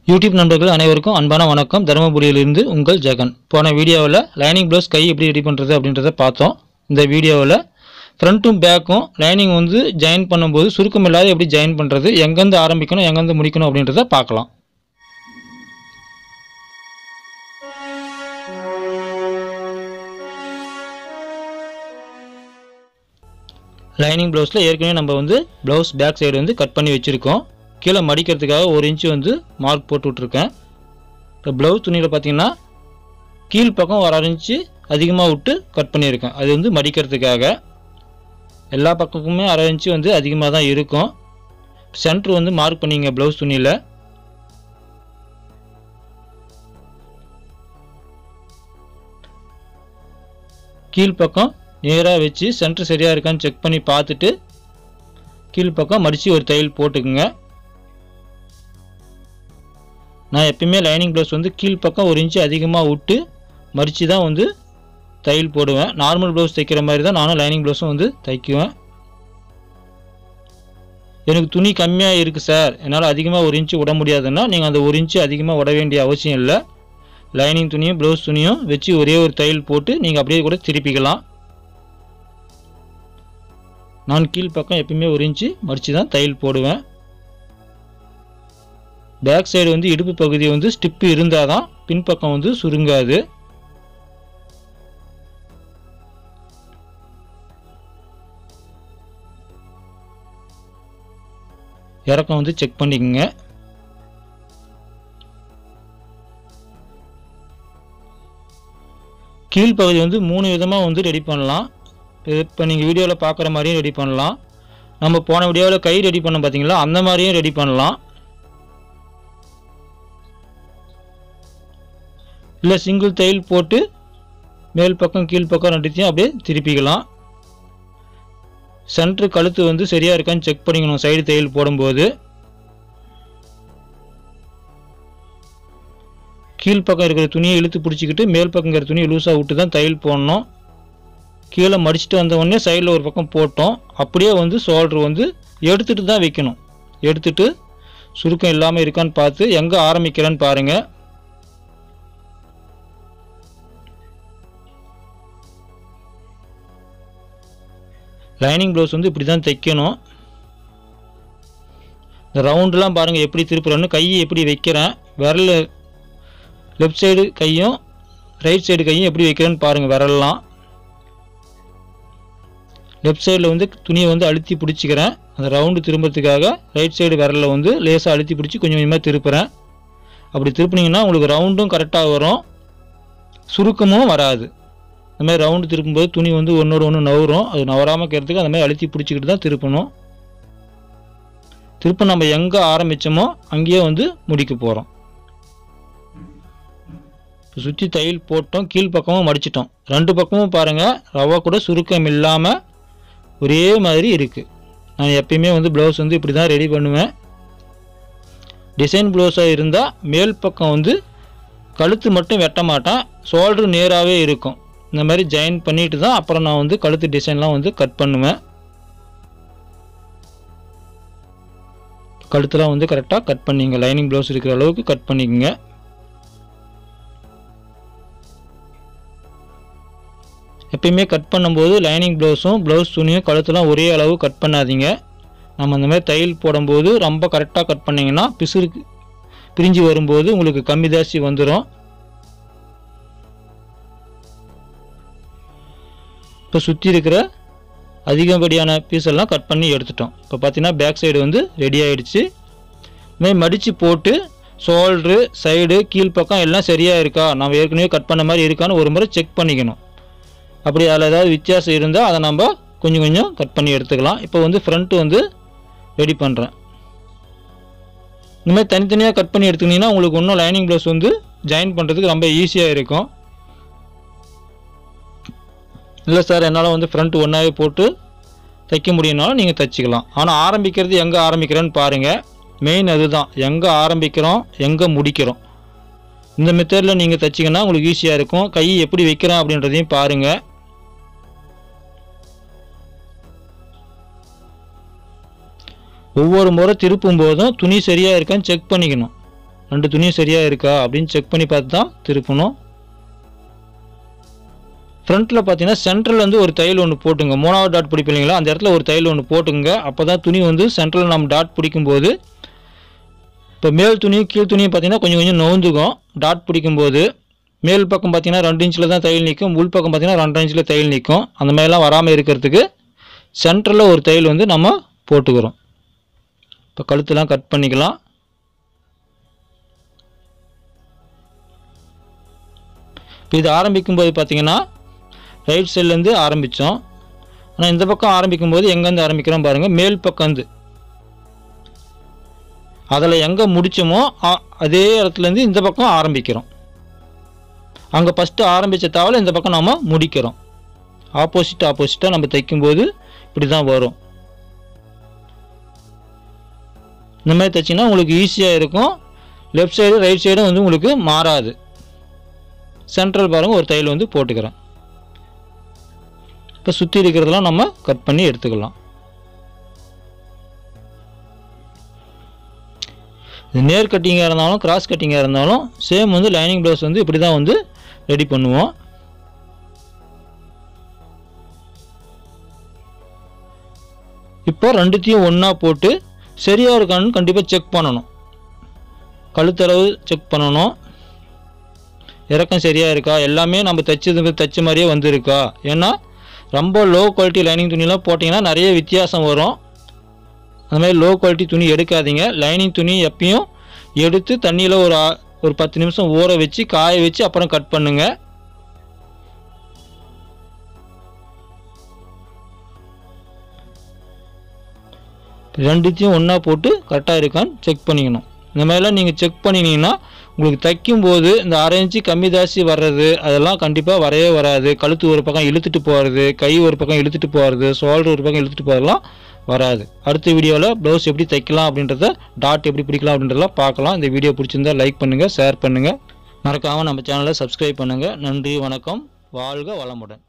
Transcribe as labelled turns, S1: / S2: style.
S1: YouTube நண்பர்கள் அனைவருக்கும் அன்பான வணக்கம் தருமபுரியிலிருந்து உங்கள் ஜெகன் போன வீடியோவில் லைனிங் ப்ளவுஸ் கை எப்படி ரெடி பண்ணுறது அப்படின்றத பார்த்தோம் இந்த வீடியோவில் ஃப்ரண்ட்டும் பேக்கும் லைனிங் வந்து ஜாயின் பண்ணும்போது சுருக்கம் இல்லாத எப்படி ஜாயின் பண்ணுறது எங்கேருந்து ஆரம்பிக்கணும் எங்கேருந்து முடிக்கணும் அப்படின்றத பார்க்கலாம் லைனிங் ப்ளவுஸில் ஏற்கனவே நம்ம வந்து ப்ளவுஸ் பேக் சைடு வந்து கட் பண்ணி வச்சுருக்கோம் கீழே மடிக்கிறதுக்காக ஒரு இன்ச்சு வந்து மார்க் போட்டு விட்ருக்கேன் இப்போ ப்ளவுஸ் துணியில் பார்த்தீங்கன்னா கீழ் பக்கம் ஒரு அரை இன்ச்சு அதிகமாக விட்டு கட் பண்ணியிருக்கேன் அது வந்து மடிக்கிறதுக்காக எல்லா பக்கமுமே அரை இன்ச்சு வந்து அதிகமாக தான் இருக்கும் சென்ட்ரு வந்து மார்க் பண்ணிங்க ப்ளவுஸ் துணியில் கீழ்ப்பக்கம் நேராக வச்சு சென்டர் சரியாக இருக்கான்னு செக் பண்ணி பார்த்துட்டு கீழ்ப்பக்கம் மடித்து ஒரு தையல் போட்டுக்குங்க நான் எப்பயுமே லைனிங் ப்ளவுஸ் வந்து கீழ்ப்பக்கம் ஒரு இன்ச்சு அதிகமாக விட்டு மடித்து தான் வந்து தையல் போடுவேன் நார்மல் ப்ளவுஸ் தைக்கிற மாதிரி தான் நானும் லைனிங் ப்ளவுஸும் வந்து தைக்குவேன் எனக்கு துணி கம்மியாக இருக்குது சார் என்னால் அதிகமாக ஒரு இன்ச்சு விட முடியாதுன்னா நீங்கள் அந்த ஒரு இன்ச்சு அதிகமாக விட வேண்டிய அவசியம் இல்லை லைனிங் துணியும் ப்ளவுஸ் துணியும் வச்சு ஒரே ஒரு தையல் போட்டு நீங்கள் அப்படியே கூட திருப்பிக்கலாம் நான் கீழ்ப்பக்கம் எப்பயுமே ஒரு இன்ச்சு மடித்து தான் தையல் போடுவேன் பேக் சைடு வந்து இடுப்பு பகுதி வந்து ஸ்டிப்பு இருந்தால் தான் பின்பக்கம் வந்து சுருங்காது இறக்கம் வந்து செக் பண்ணிக்கோங்க கீழ்ப்பகுதி வந்து மூணு விதமாக வந்து ரெடி பண்ணலாம் இப்போ நீங்கள் வீடியோவில் பார்க்குற மாதிரியும் ரெடி பண்ணலாம் நம்ம போன வீடியோவில் கை ரெடி பண்ண பார்த்தீங்களா அந்த மாதிரியும் ரெடி பண்ணலாம் இல்லை சிங்கிள் தையல் போட்டு மேல் பக்கம் கீழ் பக்கம் ரெண்டுத்தையும் அப்படியே திருப்பிக்கலாம் சென்ட்ரு கழுத்து வந்து சரியாக இருக்கான்னு செக் பண்ணிக்கணும் சைடு தையல் போடும்போது கீழ்ப்பக்கம் இருக்கிற துணியை இழுத்து பிடிச்சிக்கிட்டு மேல் பக்கம் இருக்கிற துணியை லூஸாக விட்டு தான் தையல் போடணும் கீழே மடிச்சுட்டு வந்த உடனே சைடில் ஒரு பக்கம் போட்டோம் அப்படியே வந்து ஷோல்ட்ரு வந்து எடுத்துகிட்டு தான் வைக்கணும் எடுத்துட்டு சுருக்கம் இல்லாமல் இருக்கான்னு பார்த்து எங்கே ஆரம்பிக்கிறேன்னு பாருங்கள் லைனிங் ப்ளவுஸ் வந்து இப்படி தான் தைக்கணும் இந்த ரவுண்டுலாம் பாருங்கள் எப்படி திருப்புறேன்னு கையை எப்படி வைக்கிறேன் விரல் லெஃப்ட் சைடு கையும் ரைட் சைடு கையும் எப்படி வைக்கிறேன்னு பாருங்கள் விரல்லாம் லெஃப்ட் சைடில் வந்து துணியை வந்து அழுத்தி பிடிச்சிக்கிறேன் அந்த ரவுண்டு திரும்புறதுக்காக ரைட் சைடு விரலில் வந்து லேசாக அழுத்தி பிடிச்சி கொஞ்சம் கொஞ்சமாக திருப்புறேன் அப்படி திருப்பினீங்கன்னா உங்களுக்கு ரவுண்டும் கரெக்டாக வரும் சுருக்கமும் வராது இந்த மாதிரி ரவுண்டு திருப்பும்போது துணி வந்து ஒன்றோட ஒன்று நவரும் அது நவராமல் இருக்கிறதுக்கு அந்த மாதிரி அழுத்தி பிடிச்சிக்கிட்டு தான் திருப்பணும் திருப்ப நம்ம எங்கே ஆரம்பித்தோமோ அங்கேயே வந்து முடிக்க போகிறோம் இப்போ சுற்றி தையல் போட்டோம் கீழ் பக்கமும் மடிச்சிட்டோம் ரெண்டு பக்கமும் பாருங்கள் ரவா கூட சுருக்கம் இல்லாமல் ஒரே மாதிரி இருக்குது நான் எப்பயுமே வந்து ப்ளவுஸ் வந்து இப்படி தான் ரெடி பண்ணுவேன் டிசைன் ப்ளவுஸாக இருந்தால் மேல் பக்கம் வந்து கழுத்து மட்டும் வெட்ட மாட்டேன் ஷோல்ட்ரு நேராகவே இருக்கும் இந்த மாதிரி ஜாயின் பண்ணிட்டு தான் அப்புறம் நான் வந்து கழுத்து டிசைன்லாம் வந்து கட் பண்ணுவேன் கழுத்துலாம் வந்து கரெக்டாக கட் பண்ணிங்க லைனிங் ப்ளவுஸ் இருக்கிற அளவுக்கு கட் பண்ணிக்கோங்க எப்பயுமே கட் பண்ணும்போது லைனிங் ப்ளவுஸும் ப்ளவுஸ் துணியும் கழுத்துலாம் ஒரே அளவு கட் பண்ணாதீங்க நம்ம அந்த மாதிரி தையல் போடும்போது ரொம்ப கரெக்டாக கட் பண்ணிங்கன்னா பிசுருக்கு பிரிஞ்சு வரும்போது உங்களுக்கு கம்மி தாசி வந்துடும் இப்போ சுற்றி இருக்கிற அதிகப்படியான பீஸ் எல்லாம் கட் பண்ணி எடுத்துட்டோம் இப்போ பார்த்தீங்கன்னா பேக் சைடு வந்து ரெடி ஆகிடுச்சு இதுமாதிரி மடித்து போட்டு ஷோல்ட்ரு சைடு கீழ்ப்பக்கம் எல்லாம் சரியாக இருக்கா நம்ம ஏற்கனவே கட் பண்ண மாதிரி இருக்கான்னு ஒரு முறை செக் பண்ணிக்கணும் அப்படி அதில் ஏதாவது வித்தியாசம் இருந்தால் அதை நம்ம கொஞ்சம் கொஞ்சம் கட் பண்ணி எடுத்துக்கலாம் இப்போ வந்து ஃப்ரண்ட்டு வந்து ரெடி பண்ணுறேன் இந்த மாதிரி தனித்தனியாக கட் பண்ணி எடுத்துக்கிட்டிங்கன்னா உங்களுக்கு இன்னும் லைனிங் ப்ளவுஸ் வந்து ஜாயின் பண்ணுறதுக்கு ரொம்ப ஈஸியாக இருக்கும் இல்லை சார் என்னால் வந்து ஃப்ரண்ட் ஒன்றாவே போட்டு தைக்க முடியும்னாலும் நீங்கள் தைச்சிக்கலாம் ஆனால் ஆரம்பிக்கிறது எங்கே ஆரம்பிக்கிறேன்னு பாருங்கள் மெயின் அதுதான் எங்கே ஆரம்பிக்கிறோம் எங்கே முடிக்கிறோம் இந்த மெத்தடில் நீங்கள் தைச்சிங்கன்னா உங்களுக்கு ஈஸியாக இருக்கும் கை எப்படி வைக்கிறோம் அப்படின்றதையும் பாருங்கள் ஒவ்வொரு முறை திருப்பும் போதும் துணி சரியாக இருக்கான்னு செக் பண்ணிக்கணும் ரெண்டு துணியும் சரியாக இருக்கா அப்படின்னு செக் பண்ணி பார்த்து தான் திருப்பணும் ஃப்ரண்ட்டில் பார்த்தீங்கன்னா சென்ட்ரல் வந்து ஒரு தையல் ஒன்று போட்டுங்க மூணாவது டாட் பிடிப்போம் இல்லைங்களா அந்த இடத்துல ஒரு தையல் ஒன்று போட்டுங்க அப்போ தான் துணி வந்து சென்ட்ரலில் நம்ம டாட் பிடிக்கும்போது இப்போ மேல் துணியும் கீழ் துணியும் பார்த்தீங்கன்னா கொஞ்சம் கொஞ்சம் நவுந்துக்கும் டாட் பிடிக்கும்போது மேல் பக்கம் பார்த்தீங்கன்னா ரெண்டு இன்ச்சில் தான் தையல் நிற்கும் உள் பக்கம் பார்த்தீங்கன்னா ரெண்டரை இன்ச்சில் தையல் நிற்கும் அந்த மாதிரிலாம் வராமல் இருக்கிறதுக்கு சென்டரில் ஒரு தையல் வந்து நம்ம போட்டுக்கிறோம் இப்போ கழுத்துலாம் கட் பண்ணிக்கலாம் இப்போ இது ஆரம்பிக்கும் போது பார்த்தீங்கன்னா ரைட் சைட்லேருந்து ஆரம்பித்தோம் ஆனால் இந்த பக்கம் ஆரம்பிக்கும் போது எங்கேருந்து ஆரம்பிக்கிறோம் பாருங்கள் மேல் பக்கம்ந்து அதில் எங்கே முடித்தோமோ அ- அதே இடத்துலேருந்து இந்த பக்கம் ஆரம்பிக்கிறோம் அங்கே ஃபஸ்ட்டு ஆரம்பித்த தாவல இந்த பக்கம் நம்ம முடிக்கிறோம் ஆப்போசிட் ஆப்போசிட்டாக நம்ம தைக்கும்போது இப்படி தான் வரும் இந்த மாதிரி தைச்சிங்கன்னா உங்களுக்கு ஈஸியாக இருக்கும் லெஃப்ட் சைடு ரைட் சைடும் வந்து உங்களுக்கு மாறாது சென்ட்ரல் பாருங்க ஒரு தையல் வந்து போட்டுக்கிறேன் இப்போ சுற்றி இருக்கிறதெல்லாம் நம்ம கட் பண்ணி எடுத்துக்கலாம் இது நேர் கட்டிங்காக இருந்தாலும் கிராஸ் கட்டிங்காக இருந்தாலும் சேம் வந்து லைனிங் ப்ளவுஸ் வந்து இப்படி தான் வந்து ரெடி பண்ணுவோம் இப்போ ரெண்டுத்தையும் ஒன்றா போட்டு சரியாக இருக்கான்னு கண்டிப்பாக செக் பண்ணணும் கழுத்தளவு செக் பண்ணணும் இறக்கம் சரியாக இருக்கா எல்லாமே நம்ம தைச்சது தைச்ச மாதிரியே வந்திருக்கா ஏன்னா ரொம்ப லோ குவாலிட்டி லைனிங் துணிலாம் போட்டிங்கன்னா நிறைய வித்தியாசம் வரும் அந்த மாதிரி லோ குவாலிட்டி துணி எடுக்காதீங்க லைனிங் துணி எப்பயும் எடுத்து தண்ணியில் ஒரு ஆ- ஒரு பத்து நிமிஷம் ஊற வச்சு காய வச்சு அப்புறம் கட் பண்ணுங்க ரெண்டுத்தையும் ஒன்றா போட்டு கரெக்டாக இருக்கான்னு செக் பண்ணிக்கணும் இந்த மாதிரிலாம் நீங்கள் செக் பண்ணினீங்கன்னா உங்களுக்கு தைக்கும்போது இந்த அரை இன்ச்சு கம்மி தாசி வர்றது அதெல்லாம் கண்டிப்பாக வரவே வராது கழுத்து ஒரு பக்கம் இழுத்துட்டு போகிறது கை ஒரு பக்கம் இழுத்துட்டு போகிறது ஷோல்டர் ஒரு பக்கம் இழுத்துட்டு போகிறதுலாம் வராது அடுத்த வீடியோவில் ப்ளவுஸ் எப்படி தைக்கலாம் அப்படின்றத டாட் எப்படி பிடிக்கலாம் அப்படின்றதெல்லாம் பார்க்கலாம் இந்த வீடியோ பிடிச்சிருந்தா லைக் பண்ணுங்கள் ஷேர் பண்ணுங்கள் மறக்காமல் நம்ம சேனலை சப்ஸ்கிரைப் பண்ணுங்கள் நன்றி வணக்கம் வாழ்க வளமுடன்